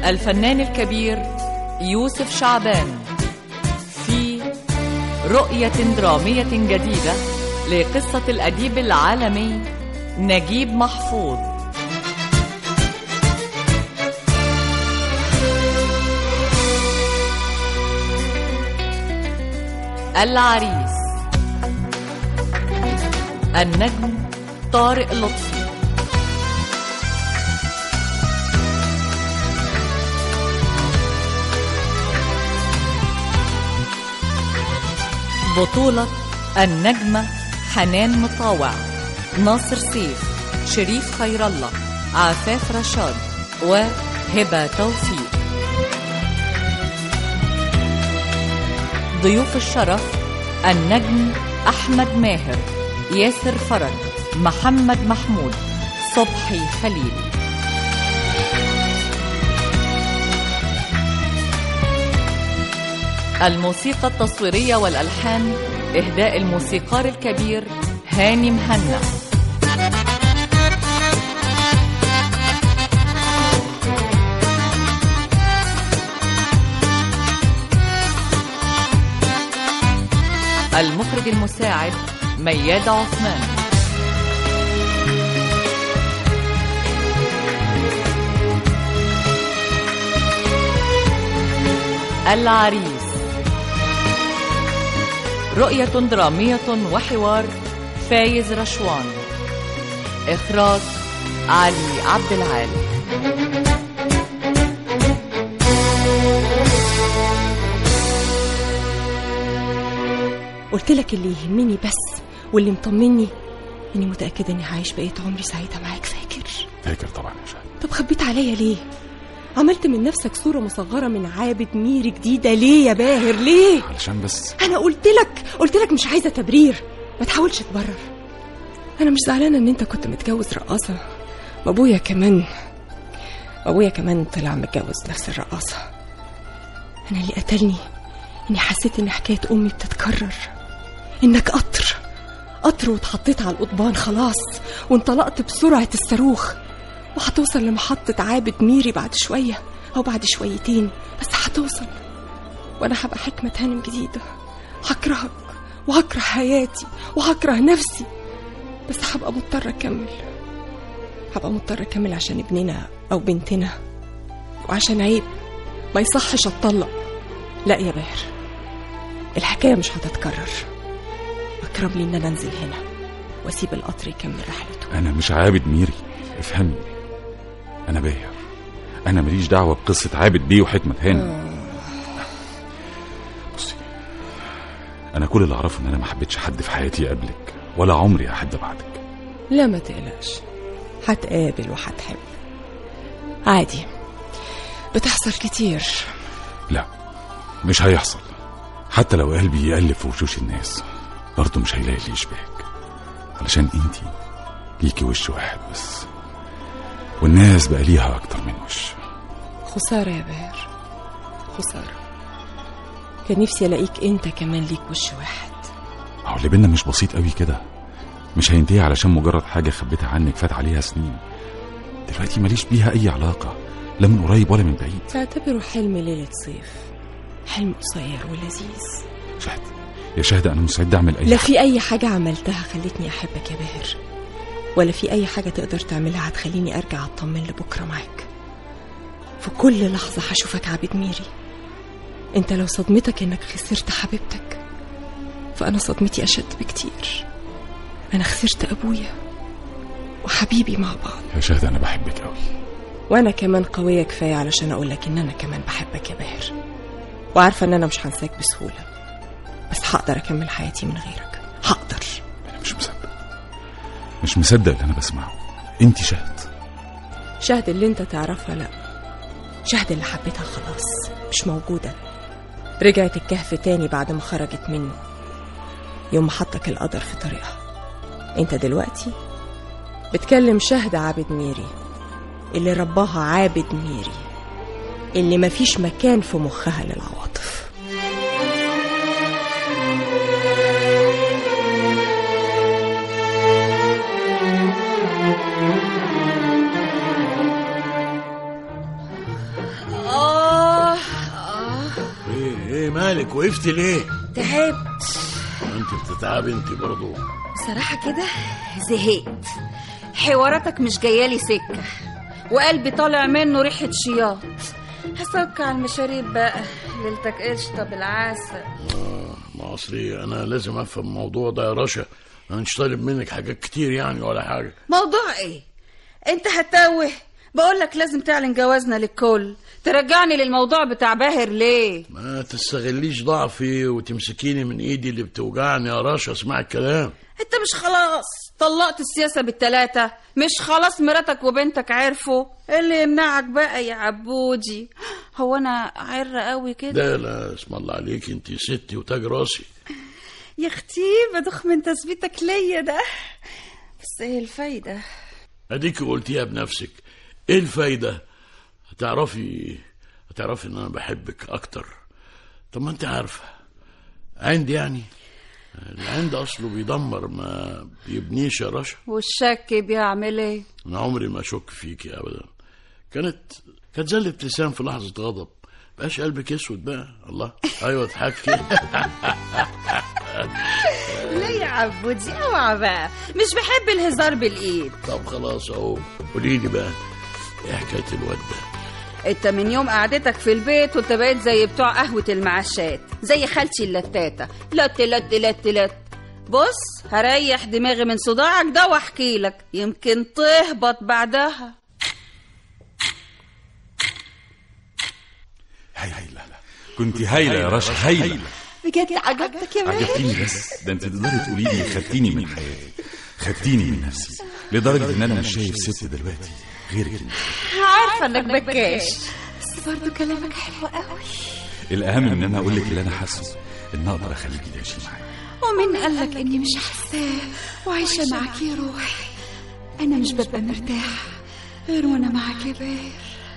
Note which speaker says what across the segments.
Speaker 1: الفنان الكبير يوسف شعبان في رؤية درامية جديدة لقصة الأديب العالمي نجيب محفوظ العريس النجم طارق لطفي بطولة النجمة حنان مطاوع ناصر سيف شريف خير الله عفاف رشاد وهبة توفيق ضيوف الشرف النجم أحمد ماهر ياسر فرج محمد محمود صبحي خليل الموسيقى التصويرية والألحان إهداء الموسيقار الكبير هاني مهنا المخرج المساعد مياد عثمان العريس رؤية درامية وحوار فايز رشوان إخراج علي عبد العال
Speaker 2: قلت لك اللي يهمني بس واللي مطمني اني متاكده اني هعيش بقيه عمري سعيده معاك فاكر
Speaker 3: فاكر طبعا يا شهد
Speaker 2: طب خبيت عليا ليه عملت من نفسك صوره مصغره من عابد ميري جديده ليه يا باهر ليه
Speaker 3: علشان بس
Speaker 2: انا قلت لك قلت لك مش عايزه تبرير ما تحاولش تبرر انا مش زعلانه ان انت كنت متجوز رقاصه وابويا كمان وابويا كمان طلع متجوز نفس الرقاصه انا اللي قتلني اني حسيت ان حكايه امي بتتكرر انك قطر قطر واتحطيت على القضبان خلاص وانطلقت بسرعه الصاروخ وهتوصل لمحطه عابد ميري بعد شويه او بعد شويتين بس هتوصل وانا هبقى حكمه هانم جديده هكرهك وهكره حياتي وهكره نفسي بس هبقى مضطره اكمل هبقى مضطره اكمل عشان ابننا او بنتنا وعشان عيب ما يصحش اتطلق لا يا باهر الحكايه مش هتتكرر اقرب لي ان انا انزل هنا واسيب القطر يكمل رحلته
Speaker 3: انا مش عابد ميري افهمني انا باهر انا ماليش دعوه بقصه عابد بيه وحكمه هانم بصي انا كل اللي اعرفه ان انا ما حبيتش حد في حياتي قبلك ولا عمري احب بعدك
Speaker 2: لا ما تقلقش هتقابل وهتحب عادي بتحصل كتير
Speaker 3: لا مش هيحصل حتى لو قلبي يقلب في وشوش الناس برضه مش هيلاقي اللي يشبهك علشان انتي ليكي وش واحد بس والناس بقى ليها اكتر من وش
Speaker 2: خسارة يا باهر خسارة كان نفسي الاقيك انت كمان ليك وش واحد
Speaker 3: هو اللي بينا مش بسيط قوي كده مش هينتهي علشان مجرد حاجة خبيتها عنك فات عليها سنين دلوقتي ماليش بيها أي علاقة لا من قريب ولا من بعيد
Speaker 2: تعتبره حلم ليلة صيف حلم قصير ولذيذ
Speaker 3: شهد يا شهد أنا مستعد أعمل أي
Speaker 2: لا
Speaker 3: حاجة
Speaker 2: في أي حاجة عملتها خلتني أحبك يا باهر ولا في أي حاجة تقدر تعملها هتخليني أرجع أطمن لبكرة معاك في كل لحظة هشوفك عبد ميري أنت لو صدمتك إنك خسرت حبيبتك فأنا صدمتي أشد بكتير أنا خسرت أبويا وحبيبي مع بعض
Speaker 3: يا شهد أنا بحبك قوي
Speaker 2: وانا كمان قويه كفايه علشان اقول لك ان انا كمان بحبك يا باهر وعارفه ان انا مش هنساك بسهوله بس هقدر اكمل حياتي من غيرك هقدر
Speaker 3: أنا مش مصدق مش مصدق اللي أنا بسمعه أنت شهد
Speaker 2: شهد اللي انت تعرفها لا شهد اللي حبيتها خلاص مش موجوده رجعت الكهف تاني بعد ما خرجت منه يوم ما حطك القدر في طريقها انت دلوقتي بتكلم شهد عابد ميري اللي رباها عابد ميري اللي مفيش مكان في مخها للعواطف
Speaker 4: مالك وقفت ليه
Speaker 5: تعبت
Speaker 4: انت بتتعبي انت برضو
Speaker 5: بصراحة كده زهقت حواراتك مش جايالي سكة وقلبي طالع منه ريحة شياط هسك على المشاريب بقى ليلتك قشطة بالعسل
Speaker 4: ما اصلي انا لازم افهم الموضوع ده يا رشا انا مش طالب منك حاجات كتير يعني ولا حاجه
Speaker 5: موضوع ايه انت هتوه بقولك لازم تعلن جوازنا للكل ترجعني للموضوع بتاع باهر ليه
Speaker 4: ما تستغليش ضعفي وتمسكيني من ايدي اللي بتوجعني يا رشا اسمع الكلام
Speaker 5: انت مش خلاص طلقت السياسة بالتلاتة مش خلاص مراتك وبنتك عرفوا إيه اللي يمنعك بقى يا عبودي هو انا عرة قوي كده
Speaker 4: ده لا اسم الله عليك انت ستي وتاج راسي
Speaker 5: يا اختي بدخ من تثبيتك ليا ده بس ايه الفايدة
Speaker 4: اديك قلتيها بنفسك ايه الفايده هتعرفي هتعرفي ان انا بحبك اكتر طب ما انت عارفه عندي يعني العند اصله بيدمر ما بيبنيش يا رشا
Speaker 5: والشك بيعمل ايه
Speaker 4: انا عمري ما اشك فيكي ابدا كانت كانت زلة ابتسام في لحظه غضب بقاش قلبك اسود بقى الله ايوه اضحكي
Speaker 5: ليه يا عبودي اوعى بقى مش بحب الهزار بالايد
Speaker 4: طب خلاص اهو قولي لي بقى ايه حكايه الواد ده
Speaker 5: انت من يوم قعدتك في البيت وانت بقيت زي بتوع قهوة المعشات زي خالتي اللتاتة لت لت لت لت بص هريح دماغي من صداعك ده واحكي لك يمكن تهبط بعدها
Speaker 3: هايلة كنت هايلة يا رشا هايلة
Speaker 5: بجد عجبتك يا بيه
Speaker 3: عجبتيني بس ده انت تقدري تقولي لي خدتيني من حياتي خدتيني من نفسي لدرجة ان انا مش شايف ست دلوقتي غيرك انت
Speaker 5: عارفة انك بكاش بس برضه كلامك حلو قوي
Speaker 3: الاهم ان انا اقول لك اللي انا حاسه ان اقدر اخليكي تعيشي معايا
Speaker 5: ومين قالك اني مش حاساه وعايشة معاك يا روحي انا مش ببقى مرتاحة غير وانا معاك يا بيه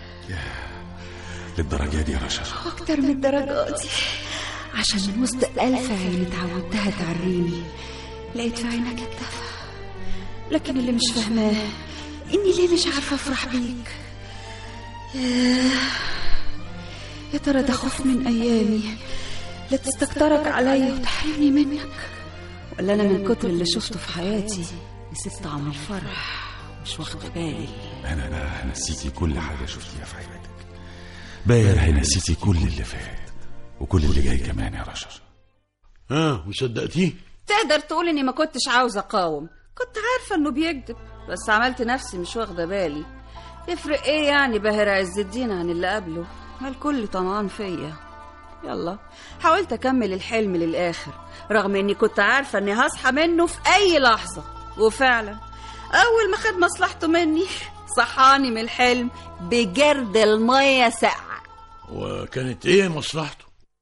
Speaker 3: للدرجة دي يا رشا
Speaker 5: أكتر من الدرجات دي عشان من وسط ألف عين اتعودتها تعريني لقيت في عينك الدفى لكن اللي مش فاهماه إني ليه مش عارفة أفرح بيك ياه، يا ترى ده خوف من أيامي لا تستكترك عليا وتحرمني منك ولا أنا من كتر اللي شفته في حياتي نسيت طعم الفرح مش واخدة بالي
Speaker 3: انا بقى هنسيكي كل حاجة شفتيها في حياتك باير هينسيكي كل اللي فات وكل اللي جاي كمان يا رشا
Speaker 4: ها وصدقتيه
Speaker 5: تقدر تقول اني ما كنتش عاوزه اقاوم كنت عارفه انه بيكذب بس عملت نفسي مش واخده بالي يفرق ايه يعني باهر عز الدين عن اللي قبله ما الكل طمعان فيا يلا حاولت اكمل الحلم للاخر رغم اني كنت عارفه اني هصحى منه في اي لحظه وفعلا اول ما خد مصلحته مني صحاني من الحلم بجرد الميه ساقعه
Speaker 4: وكانت ايه مصلحته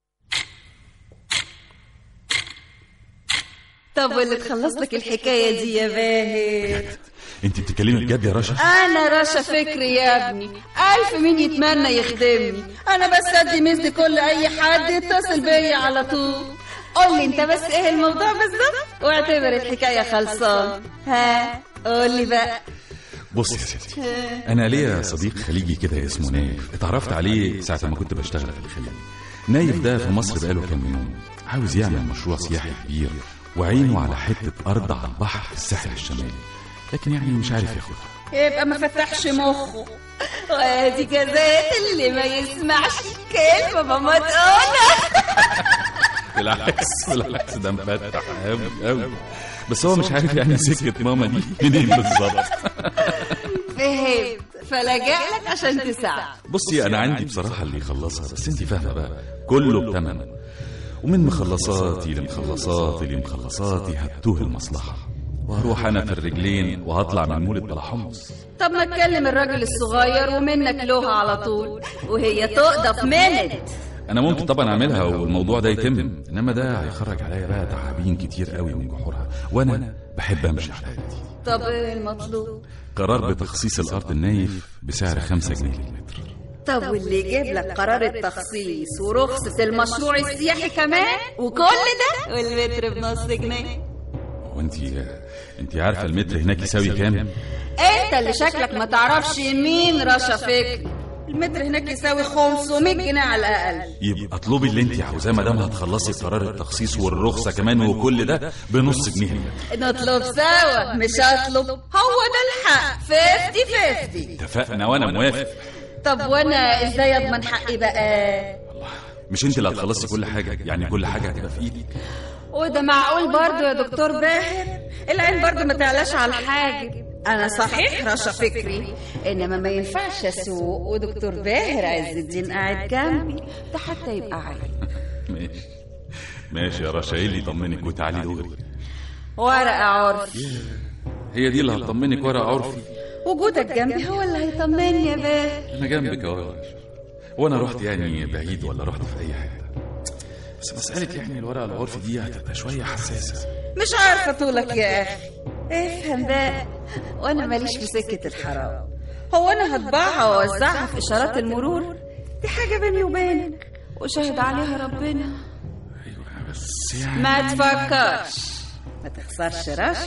Speaker 5: طب واللي تخلص لك الحكايه دي يا باهر
Speaker 3: انت بتتكلمي بجد يا رشا
Speaker 5: انا رشا فكري يا ابني الف مين يتمنى يخدمني انا بس ادي مثل كل اي حد يتصل بيا على طول قول لي انت بس ايه الموضوع بالظبط واعتبر الحكايه خلصان ها قول لي بقى
Speaker 3: بص يا ستي انا ليا صديق خليجي كده اسمه نايف اتعرفت عليه ساعه ما كنت بشتغل في الخليج نايف ده في مصر بقاله كام يوم عاوز يعمل مشروع سياحي كبير وعينه على حته ارض على البحر في الساحل الشمالي لكن يعني مش عارف ياخدها
Speaker 5: يبقى ما فتحش مخه وادي جزاء اللي ما يسمعش كلمه ماما تقولها
Speaker 3: بالعكس بالعكس ده مفتح قوي قوي بس هو مش عارف يعني سكه ماما دي منين بالظبط
Speaker 5: فهمت فلجأ لك عشان تساعد
Speaker 3: بصي انا عندي بصراحه اللي يخلصها بس انت فاهمه بقى كله بتمن ومن مخلصاتي لمخلصاتي لمخلصاتي هتوه المصلحه وهروح انا في الرجلين وهطلع من مولد بلا حمص
Speaker 5: طب ما تكلم الراجل الصغير ومنك له على طول وهي تقضى في منت
Speaker 3: انا ممكن طبعا اعملها والموضوع ده يتم انما ده هيخرج عليا بقى تعابين كتير قوي من جحورها وانا بحب امشي على ايدي
Speaker 5: طب ايه المطلوب
Speaker 3: قرار بتخصيص الارض النايف بسعر خمسة جنيه للمتر
Speaker 5: طب واللي يجيب لك قرار التخصيص ورخصة المشروع السياحي كمان وكل ده والمتر بنص جنيه
Speaker 3: وانت انت عارفه المتر هناك يساوي كام
Speaker 5: انت اللي شكلك ما تعرفش مين رشا فكري المتر هناك يساوي 500 جنيه على الأقل
Speaker 3: يبقى اطلبي اللي انت عاوزاه ما دام هتخلصي قرار التخصيص والرخصة كمان وكل ده بنص جنيه المتر.
Speaker 5: نطلب سوا مش هطلب هو ده الحق 50 50
Speaker 3: اتفقنا وانا موافق
Speaker 5: طب وانا ازاي اضمن حقي بقى
Speaker 3: مش انت اللي هتخلصي كل حاجة يعني كل حاجة هتبقى في ايدك
Speaker 5: وده معقول برضو يا دكتور باهر العين برضو ما تعلاش على الحاجب انا صحيح رشا فكري انما ما ينفعش اسوق ودكتور باهر عز الدين قاعد جنبي ده حتى يبقى عالي
Speaker 3: ماشي ماشي يا رشا ايه اللي يطمنك وتعالي دغري
Speaker 5: ورقة عرفي
Speaker 3: هي دي اللي هتطمنك ورقة عرفي
Speaker 5: وجودك جنبي هو اللي هيطمني يا باهر
Speaker 3: انا جنبك اهو يا رشا وانا رحت يعني بعيد ولا رحت في اي حته بس مسألة يعني الورقة العرفي دي هتبقى شوية حساسة
Speaker 5: مش عارفة طولك يا أخي افهم بقى وأنا ماليش في سكة الحرام هو أنا هطبعها وأوزعها في إشارات المرور دي حاجة بيني وبينك وشهد عليها ربنا
Speaker 3: ايوه بس يعني
Speaker 5: ما تفكرش ما تخسرش رش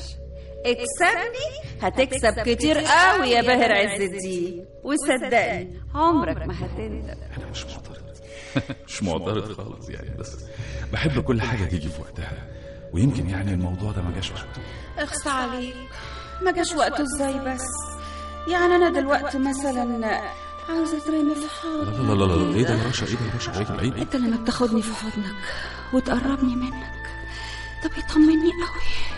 Speaker 5: اكسبني هتكسب كتير قوي يا باهر عز الدين وصدقني عمرك ما هتندم
Speaker 3: انا مش معترض مش معترض خالص يعني بس بحب كل حاجة تيجي في وقتها ويمكن يعني الموضوع ده ما جاش وقته
Speaker 5: اخص عليك ما جاش وقته ازاي بس يعني انا دلوقتي مثلا عاوزه اترمي في حضنك
Speaker 3: لا لا لا لا ايه ده يا رشا ايه ده يا رشا عيب عيب
Speaker 5: انت لما بتاخدني في حضنك وتقربني منك ده بيطمني قوي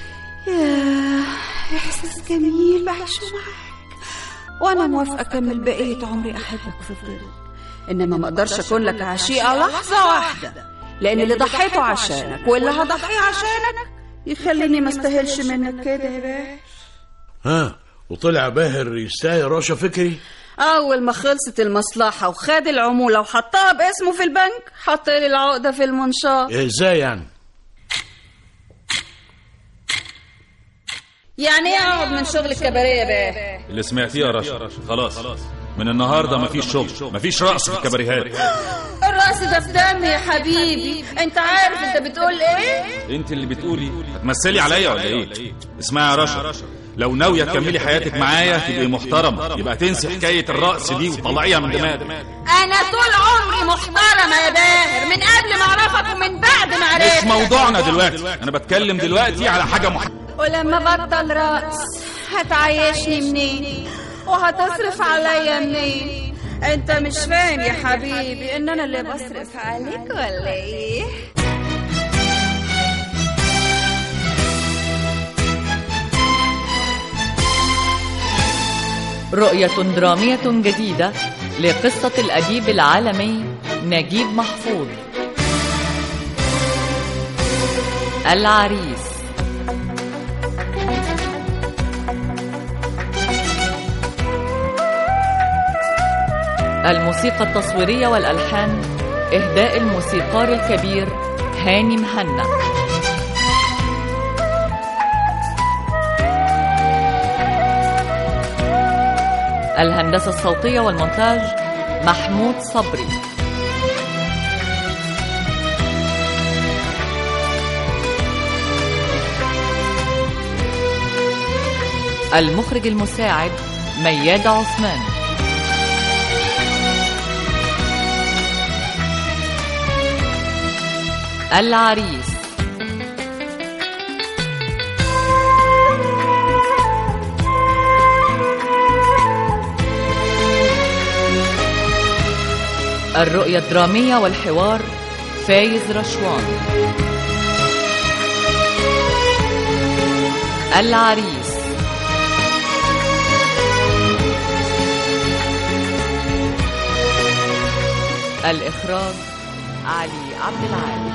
Speaker 5: يا احساس جميل بعيشه معاك وانا موافقه اكمل بقيه عمري احبك في الظل انما ما اقدرش اكون لك عشيقه لحظه واحده لان اللي ضحيته عشانك واللي هضحيه عشانك يخليني ما استاهلش منك كده يا باهر
Speaker 4: ها وطلع باهر يستاهل رشا فكري
Speaker 5: اول ما خلصت المصلحه وخد العموله وحطها باسمه في البنك حط لي العقده في المنشار
Speaker 4: إيه ازاي يعني
Speaker 5: يعني ايه اقعد من شغل الكباريه يا باهر
Speaker 3: اللي سمعتيه يا رشا خلاص من النهارده مفيش شغل مفيش رقص في الكباريهات
Speaker 5: الرأس ده في دمي يا حبيبي انت عارف انت بتقول ايه
Speaker 3: انت اللي بتقولي هتمثلي عليا ولا ايه اسمعي يا رشا لو ناويه تكملي حياتك معايا تبقي محترمه يبقى تنسي حكايه الرقص دي وطلعيها من دماغك
Speaker 5: انا طول عمري محترمه يا باهر من قبل ما اعرفك ومن بعد ما
Speaker 3: مش
Speaker 5: عرفت
Speaker 3: موضوعنا دلوقتي انا بتكلم دلوقتي على حاجه محدده
Speaker 5: ولما بطل رقص هتعيشني منين وهتصرف عليا منين انت مش فاهم يا حبيبي ان انا اللي بصرف عليك ولا ايه
Speaker 1: رؤية درامية جديدة لقصة الأديب العالمي نجيب محفوظ العريس الموسيقى التصويرية والألحان إهداء الموسيقار الكبير هاني مهنا الهندسة الصوتية والمونتاج محمود صبري المخرج المساعد مياد عثمان العريس الرؤية الدرامية والحوار فايز رشوان العريس الإخراج علي عبد العال